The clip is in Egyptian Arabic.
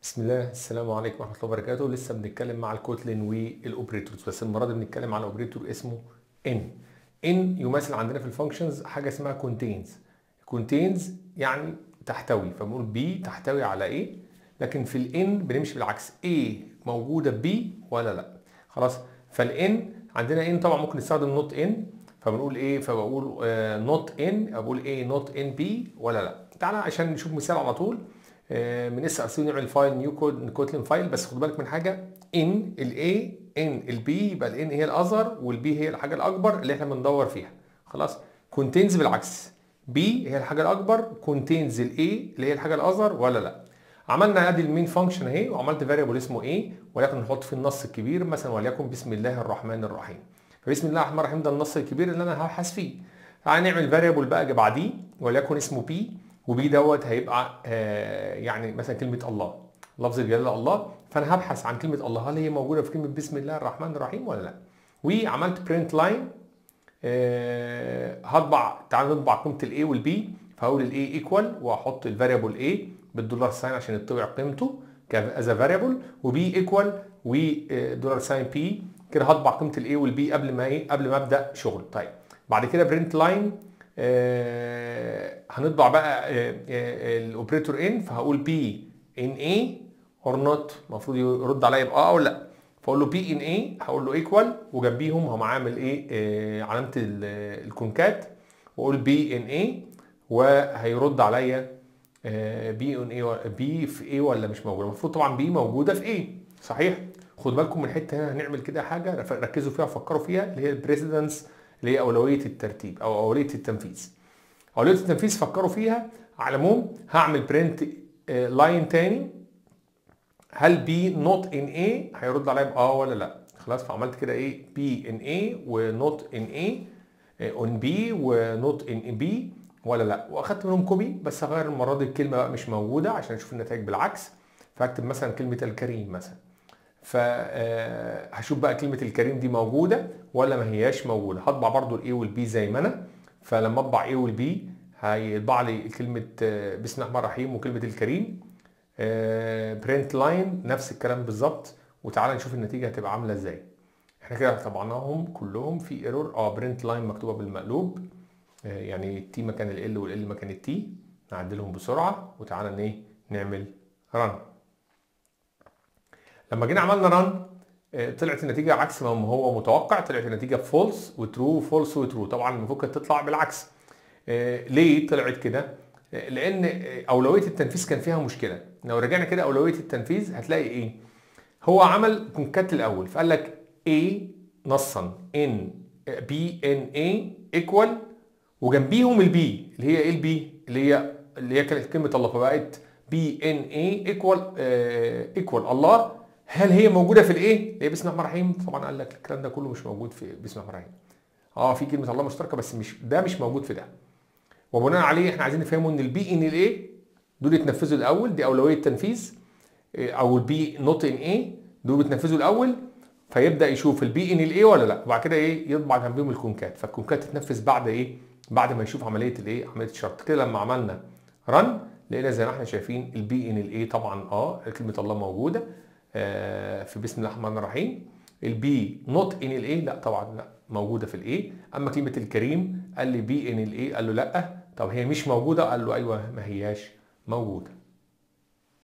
بسم الله السلام عليكم ورحمه الله وبركاته لسه بنتكلم مع الكوتلين والاوبريتورز بس المره دي بنتكلم على اوبريتور اسمه ان ان يمثل عندنا في الفانكشنز حاجه اسمها كونتينز كونتينز يعني تحتوي فبنقول بي تحتوي على ايه لكن في الان بنمشي بالعكس ايه موجوده بي ولا لا خلاص فالان عندنا ان طبعا ممكن نستخدم نوت ان فبنقول ايه فبقول نوت ان اقول ايه نوت ان بي ولا لا تعالى عشان نشوف مثال على طول من اس ار سي نعمل فايل نيو كود كوتلين فايل بس خد بالك من حاجه ان الاي ان البي يبقى الان هي الاصغر والبي هي الحاجه الاكبر اللي احنا بندور فيها خلاص كونتينز بالعكس بي هي الحاجه الاكبر كونتينز الاي اللي هي الحاجه الاصغر ولا لا عملنا ادي المين فانكشن اهي وعملت فاريبل اسمه ايه ولكن نحط فيه النص الكبير مثلا وليكن بسم الله الرحمن الرحيم فبسم الله الرحمن الرحيم ده النص الكبير اللي انا هبحث فيه تعالى نعمل فاريبل بقى بعديه وليكن اسمه بي وبي دوت هيبقى آه يعني مثلا كلمه الله لفظ الجلاله الله فانا هبحث عن كلمه الله هل هي موجوده في كلمه بسم الله الرحمن الرحيم ولا لا وعملت برنت لاين آه هطبع تعال نطبع قيمه الاي والبي فهقول الاي ايكوال واحط الفاريبل اي بالدولار ساين عشان يطبع قيمته از فاريبل وبي ايكوال ودولار ساين بي كده هطبع قيمه الاي والبي قبل ما ايه قبل ما ابدا شغل طيب بعد كده برنت لاين آه هنطبع بقى آه آه الاوبريتور ان فهقول بي ان اي اور نوت المفروض يرد عليا باه او لا فاقول له بي ان اي هقول له ايكوال وجنبيهم هم عامل ايه علامه الكونكات واقول بي ان اي وهيرد عليا بي ان اي بي في ايه ولا مش موجوده المفروض طبعا بي موجوده في ايه صحيح خد بالكم من الحته هنا هنعمل كده حاجه ركزوا فيها فكروا فيها اللي هي البريسيدنس اللي هي اولويه الترتيب او اولويه التنفيذ اولويه التنفيذ فكروا فيها على العموم هعمل برنت لاين تاني هل بي نوت ان اي هيرد عليا باه ولا لا خلاص فعملت كده ايه بي ان اي ونوت ان اي اون بي ونوت ان بي ولا لا واخدت منهم كوبي بس هغير المره دي الكلمه بقى مش موجوده عشان اشوف النتائج بالعكس فاكتب مثلا كلمه الكريم مثلا فهشوف بقى كلمه الكريم دي موجوده ولا ما هياش موجوده هطبع برضو الاي والبي زي ما انا فلما اطبع اي والبي هيطبع لي كلمه بسم الله الرحمن الرحيم وكلمه الكريم برنت لاين نفس الكلام بالظبط وتعالى نشوف النتيجه هتبقى عامله ازاي احنا كده طبعناهم كلهم في ايرور اه برنت لاين مكتوبه بالمقلوب يعني التي مكان ال والال مكان التي نعدلهم بسرعه وتعالى ايه نعمل رن لما جينا عملنا رن طلعت النتيجه عكس ما هو متوقع طلعت النتيجه فولس وترو فولس وترو طبعا المفروض كانت تطلع بالعكس ليه طلعت كده لان اولويه التنفيذ كان فيها مشكله لو رجعنا كده اولويه التنفيذ هتلاقي ايه هو عمل كونكات الاول فقال لك A نصا ان بي ان اي ايكوال وجنبيهم البي اللي هي ايه البي اللي هي اللي هي كانت كلمه الله فبقت بي ان اي ايكوال ايكوال الله هل هي موجوده في الايه؟ هي بسم الله الرحمن الرحيم طبعا قال لك الكلام ده كله مش موجود في بسم الله الرحمن الرحيم. اه في كلمه الله مشتركه بس مش ده مش موجود في ده. وبناء عليه احنا عايزين نفهمه ان البي ان الايه دول يتنفذوا الاول دي اولويه تنفيذ او البي نوت ان ايه دول بيتنفذوا الاول فيبدا يشوف البي ان الايه ولا لا وبعد كده ايه يطبع جنبهم الكونكات فالكونكات تتنفذ بعد ايه؟ بعد ما يشوف عمليه الايه؟ عمليه الشرط كده لما عملنا رن لقينا زي ما احنا شايفين البي ان الايه طبعا اه كلمه الله موجوده في بسم الله الرحمن الرحيم البي نوت ان الاي لا طبعا لا موجوده في الاي اما كلمه الكريم قال لي بي ان الاي قال له لا طب هي مش موجوده قال له ايوه ما هياش موجوده